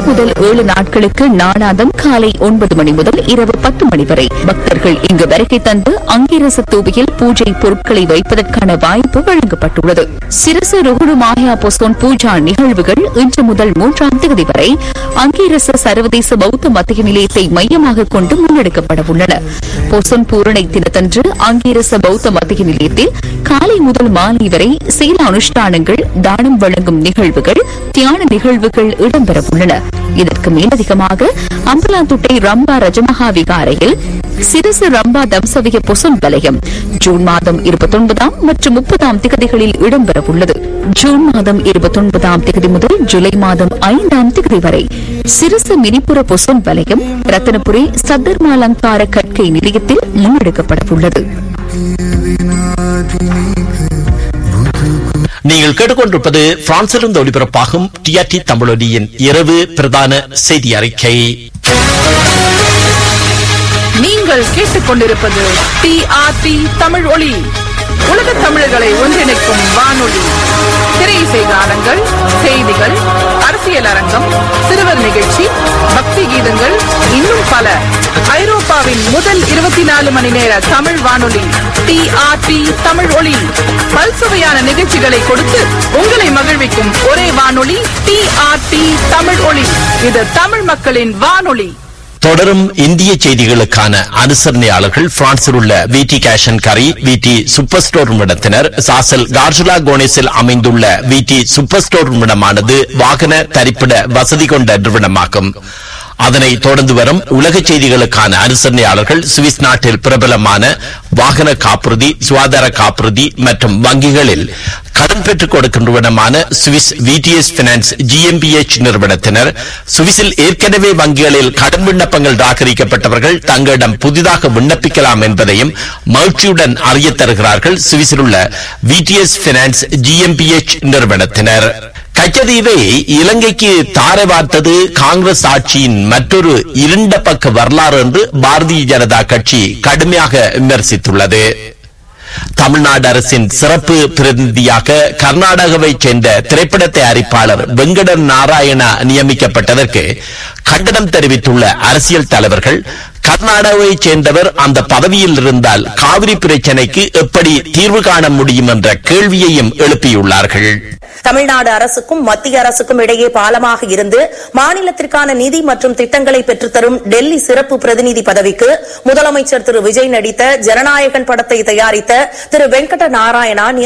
முதல் ஏழு நாட்களுக்கு நாளாந்தம் காலை ஒன்பது மணி முதல் இரவு பத்து மணி வரை பக்தர்கள் இங்கு வருகை தந்து அங்கிரச தூபியில் பூஜை பொருட்களை வைப்பதற்கான வாய்ப்பு வழங்கப்பட்டுள்ளது சிரசு ருகுடு மாயா பொசோன் பூஜா நிகழ்வுகள் இன்று முதல் மூன்றாம் தேதி வரை அங்கிரச சர்வதேச பௌத்த மத்திய நிலையத்தை மையமாக கொண்டு முன்னெடுக்கப்பட உள்ளன பொசோன் பூரணை தினத்தன்று அங்கிரச பௌத்த மத்திய நிலையத்தில் காலை முதல் மாலை வரை சீல அனுஷ்டானங்கள் தானம் வழங்கும் நிகழ்வுகள் தியான நிகழ்வுகள் இடம்பெற உள்ளன இதற்கு மேலதிகமாக அம்பலாந்துட்டை ரம்பா ரஜமகா விகாரையில் சிரசு ரம்பா தம்சவிய பொசுல் வலயம் ஜூன் மாதம் இருபத்தொன்பதாம் மற்றும் முப்பதாம் திகதிகளில் இடம்பெற உள்ளது ஜூன் மாதம் இருபத்தொன்பதாம் திகதி முதல் ஜூலை மாதம் ஐந்தாம் திகதி வரை சிரசு மினிப்புற பொசுல் வலயம் ரத்தனபுரி சத்தர்மாலங்கார கற்கை நிலையத்தில் முன்னெடுக்கப்பட உள்ளது நீங்கள் கேட்டுக்கொண்டிருப்பது பிரான்சிலிருந்து ஒளிபரப்பாகும் டிஆர்டி தமிழொலியின் இரவு பிரதான செய்தி அறிக்கை நீங்கள் கேட்டுக்கொண்டிருப்பது டிஆர்டி தமிழ் ஒளி உலக தமிழர்களை ஒன்றிணைக்கும் வானொலி திரையிசை கானங்கள் செய்திகள் அரசியல் அரங்கம் சிறுவர் நிகழ்ச்சி பக்தி கீதங்கள் இன்னும் பல ஐரோப்பாவின் முதல் இருபத்தி நாலு மணி நேர தமிழ் வானொலி டிஆர்டி தமிழ் ஒளி பல்சுவையான நிகழ்ச்சிகளை கொடுத்து உங்களை மகிழ்விக்கும் ஒரே வானொலி டிஆர்டி தமிழ் ஒளி இது தமிழ் மக்களின் வானொலி தொடரும் இந்திய செய்திகளுக்கான அனுசரணையாளர்கள் பிரான்சில் உள்ள விடி கேஷன் கரி விடி சூப்பர் ஸ்டோர் நிறுவனத்தினர் சாசல் கார்ஜுலா கோனேஸில் அமைந்துள்ள விடி சூப்பர் ஸ்டோர் நிறுவனமானது வாகன தரிப்பிட வசதி கொண்ட நிறுவனமாகும் அதனை தொடர்ந்து வரும் உலக செய்திகளுக்கான அனுசரணையாளர்கள் சுவிஸ் நாட்டில் பிரபலமான வாகன காப்புறுதி சுகாதார காப்புறுதி மற்றும் வங்கிகளில் கடன் பெற்றுக் கொடுக்கின்றவனமான சுவிஸ் விடிஎஸ் பினான்ஸ் ஜிஎம்பிஎச் நிறுவனத்தினர் சுவிஸில் ஏற்கனவே வங்கிகளில் கடன் விண்ணப்பங்கள் ராகரிக்கப்பட்டவர்கள் தங்களிடம் புதிதாக விண்ணப்பிக்கலாம் என்பதையும் மகிழ்ச்சியுடன் அறிய தருகிறார்கள் சுவிஸில் உள்ள விடிஎஸ் பினான்ஸ் ஜிஎம்பிஎச் நிறுவனத்தினர் கச்சதீவை இலங்கைக்கு தாரை வார்த்தது காங்கிரஸ் ஆட்சியின் மற்றொரு இருண்ட பக்க வரலாறு என்று பாரதிய ஜனதா கட்சி கடுமையாக விமர்சித்துள்ளது தமிழ்நாடு அரசின் சிறப்பு பிரதிநிதியாக கர்நாடகாவைச் சேர்ந்த திரைப்பட தயாரிப்பாளர் வெங்கடன் நாராயணா நியமிக்கப்பட்டதற்கு கண்டனம் தெரிவித்துள்ள அரசியல் தலைவர்கள் கர்நாடகாவைச் சேர்ந்தவர் அந்த பதவியில் இருந்தால் காவிரி பிரச்சினைக்கு எப்படி தீர்வு காண முடியும் என்ற கேள்வியையும் எழுப்பியுள்ளார்கள் தமிழ்நாடு அரசுக்கும் மத்திய அரசுக்கும் இடையே பாலமாக இருந்து மாநிலத்திற்கான நிதி மற்றும் திட்டங்களை பெற்றுத்தரும் டெல்லி சிறப்பு பிரதிநிதி பதவிக்கு முதலமைச்சர் திரு விஜய் நடித்த ஜனநாயகன் படத்தை தயாரித்த திரு வெங்கட நாராயணா